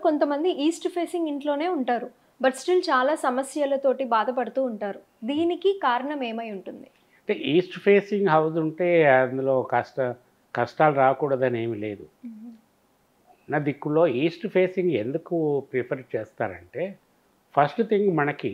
కొంతమంది east facing ఇంట్లోనే ఉంటారు బట్ స్టిల్ చాలా సమస్యలతోటి బాధపడుతూ ఉంటారు దీనికి కారణం ఏమై ఉంటుంది అంటే ఈస్ట్ ఫేసింగ్ హౌస్ ఉంటే అందులో కష్ట కష్టాలు రాకూడదని ఏమీ లేదు నా దిక్కులో ఈస్ట్ ఫేసింగ్ ఎందుకు ప్రిఫర్ చేస్తారంటే ఫస్ట్ థింగ్ మనకి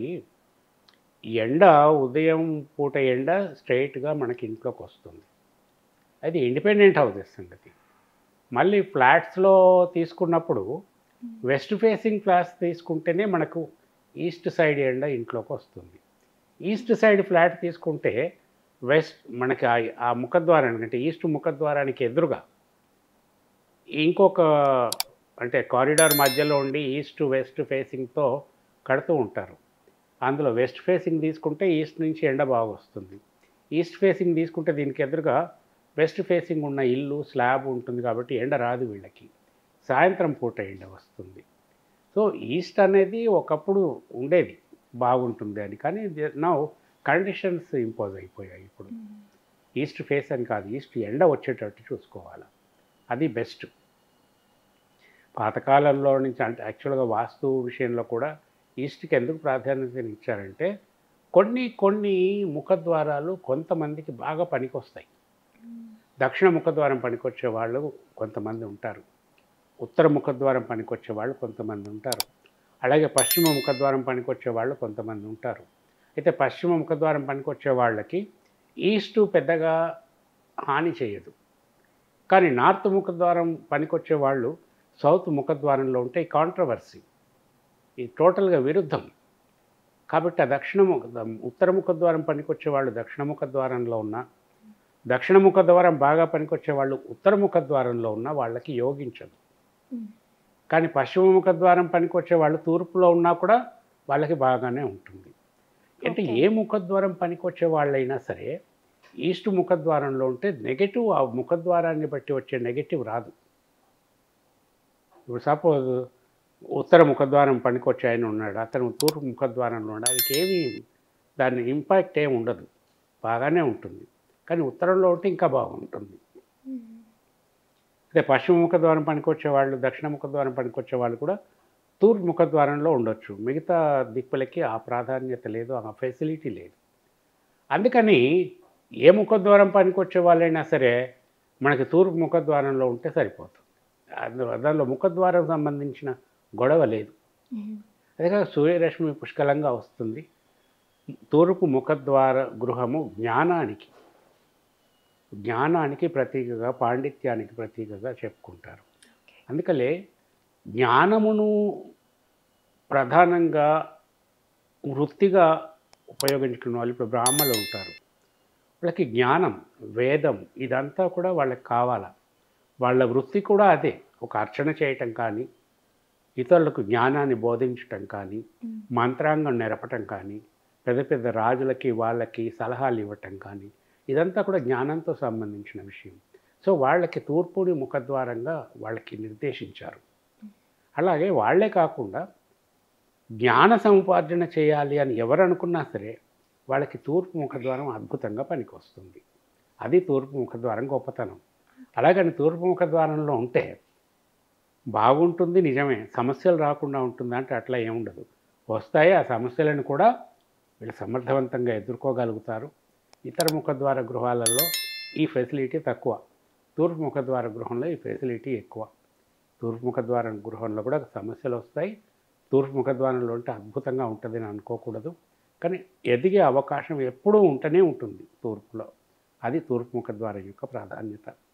ఎండ ఉదయం పూట ఎండ స్ట్రైట్గా మనకి ఇంట్లోకి వస్తుంది అది ఇండిపెండెంట్ హౌసెస్ సంగతి మళ్ళీ ఫ్లాట్స్లో తీసుకున్నప్పుడు వెస్ట్ ఫేసింగ్ ఫ్లాట్స్ తీసుకుంటేనే మనకు ఈస్ట్ సైడ్ ఎండ ఇంట్లోకి వస్తుంది ఈస్ట్ సైడ్ ఫ్లాట్ తీసుకుంటే వెస్ట్ మనకి ఆ- ఆ ముఖద్వారానికి అంటే ఈస్ట్ ముఖద్వారానికి ఎదురుగా ఇంకొక అంటే కారిడార్ మధ్యలో ఉండి ఈస్ట్ వెస్ట్ ఫేసింగ్తో కడుతూ ఉంటారు అందులో వెస్ట్ ఫేసింగ్ తీసుకుంటే ఈస్ట్ నుంచి ఎండ బాగా వస్తుంది ఈస్ట్ ఫేసింగ్ తీసుకుంటే దీనికి ఎదురుగా వెస్ట్ ఫేసింగ్ ఉన్న ఇల్లు స్లాబ్ ఉంటుంది కాబట్టి ఎండ రాదు వీళ్ళకి సాయంత్రం పూట ఎండ వస్తుంది సో ఈస్ట్ అనేది ఒకప్పుడు ఉండేది బాగుంటుంది అని కానీ నా కండిషన్స్ ఇంపోజ్ అయిపోయాయి ఇప్పుడు ఈస్ట్ ఫేస్ అని కాదు ఈస్ట్ ఎండ వచ్చేటట్టు చూసుకోవాలి అది బెస్ట్ పాతకాలంలో నుంచి అంటే యాక్చువల్గా వాస్తు విషయంలో కూడా ఈస్ట్కి ఎందుకు ప్రాధాన్యత ఇచ్చారంటే కొన్ని కొన్ని ముఖద్వారాలు కొంతమందికి బాగా పనికొస్తాయి దక్షిణ ముఖద్వారం పనికొచ్చే వాళ్ళు కొంతమంది ఉంటారు ఉత్తర ముఖద్వారం పనికొచ్చే వాళ్ళు కొంతమంది ఉంటారు అలాగే పశ్చిమ ముఖద్వారం పనికొచ్చే వాళ్ళు కొంతమంది ఉంటారు అయితే పశ్చిమ ముఖద్వారం పనికొచ్చే వాళ్ళకి ఈస్టు పెద్దగా హాని చేయదు కానీ నార్త్ ముఖద్వారం పనికొచ్చే వాళ్ళు సౌత్ ముఖద్వారంలో ఉంటే ఈ కాంట్రవర్సీ ఇది టోటల్గా విరుద్ధం కాబట్టి ఆ దక్షిణ ముఖ ఉత్తర ముఖద్వారం పనికొచ్చే వాళ్ళు దక్షిణ ముఖద్వారంలో ఉన్న దక్షిణ ముఖద్వారం బాగా పనికొచ్చే వాళ్ళు ఉత్తర ముఖద్వారంలో ఉన్న వాళ్ళకి యోగించదు కానీ పశ్చిమ ముఖద్వారం పనికొచ్చే వాళ్ళు తూర్పులో ఉన్నా కూడా వాళ్ళకి బాగానే ఉంటుంది అంటే Okay. ఏ ముఖద్వారం పనికొచ్చే వాళ్ళైనా సరే ఈస్ట్ ముఖద్వారంలో ఉంటే నెగటివ్ ఆ ముఖద్వారాన్ని బట్టి వచ్చే నెగటివ్ రాదు ఇప్పుడు సపోజ్ ఉత్తర ముఖద్వారం పనికొచ్చే ఆయన ఉన్నాడు అతను తూర్పు ముఖద్వారంలో ఉన్నాడు ఆయనకి ఏమీ దాని ఇంపాక్ట్ ఏమి ఉండదు బాగానే ఉంటుంది కానీ ఉత్తరంలో ఉంటే ఇంకా బాగుంటుంది అదే పశ్చిమ ముఖద్వారం పనికొచ్చే వాళ్ళు దక్షిణ ముఖద్వారం పనికొచ్చే వాళ్ళు కూడా తూర్పు ముఖద్వారంలో ఉండొచ్చు మిగతా దిక్కులకి ఆ ప్రాధాన్యత లేదు ఆ ఫెసిలిటీ లేదు అందుకని ఏ ముఖద్వారం పనికొచ్చే వాళ్ళైనా సరే మనకి తూర్పు ముఖద్వారంలో ఉంటే సరిపోతుంది అందులో దానిలో ముఖద్వారం సంబంధించిన గొడవ లేదు అదే కాక సూర్యరశ్మి పుష్కలంగా వస్తుంది తూర్పు ముఖద్వార గృహము జ్ఞానానికి జ్ఞానానికి ప్రతీకగా పాండిత్యానికి ప్రతీకగా చెప్పుకుంటారు అందుకలే జ్ఞానమును ప్రధానంగా వృత్తిగా ఉపయోగించుకున్న వాళ్ళు ఇప్పుడు బ్రాహ్మణులు ఉంటారు వాళ్ళకి జ్ఞానం వేదం ఇదంతా కూడా వాళ్ళకి కావాలా వాళ్ళ వృత్తి కూడా అదే ఒక అర్చన చేయటం కానీ ఇతరులకు జ్ఞానాన్ని బోధించటం కానీ మంత్రాంగం నెరపటం కానీ పెద్ద పెద్ద రాజులకి వాళ్ళకి సలహాలు ఇవ్వటం కానీ ఇదంతా కూడా జ్ఞానంతో సంబంధించిన విషయం సో వాళ్ళకి తూర్పుని ముఖద్వారంగా వాళ్ళకి నిర్దేశించారు అలాగే వాళ్ళే కాకుండా జ్ఞాన సముపార్జన చేయాలి అని ఎవరు అనుకున్నా సరే వాళ్ళకి తూర్పు ముఖద్వారం అద్భుతంగా పనికొస్తుంది అది తూర్పు ముఖద్వారం గొప్పతనం అలాగని తూర్పు ముఖద్వారంలో ఉంటే బాగుంటుంది నిజమే సమస్యలు రాకుండా ఉంటుంది అంటే అట్లా ఏముండదు వస్తాయి ఆ సమస్యలను కూడా వీళ్ళు సమర్థవంతంగా ఎదుర్కోగలుగుతారు ఇతర ముఖద్వార గృహాలలో ఈ ఫెసిలిటీ తక్కువ తూర్పు ముఖద్వార గృహంలో ఈ ఫెసిలిటీ ఎక్కువ తూర్పు ముఖద్వార గృహంలో కూడా సమస్యలు వస్తాయి తూర్పు ముఖద్వారంలో ఉంటే అద్భుతంగా ఉంటుందని అనుకోకూడదు కానీ ఎదిగే అవకాశం ఎప్పుడూ ఉంటూనే ఉంటుంది తూర్పులో అది తూర్పు ముఖద్వారం యొక్క ప్రాధాన్యత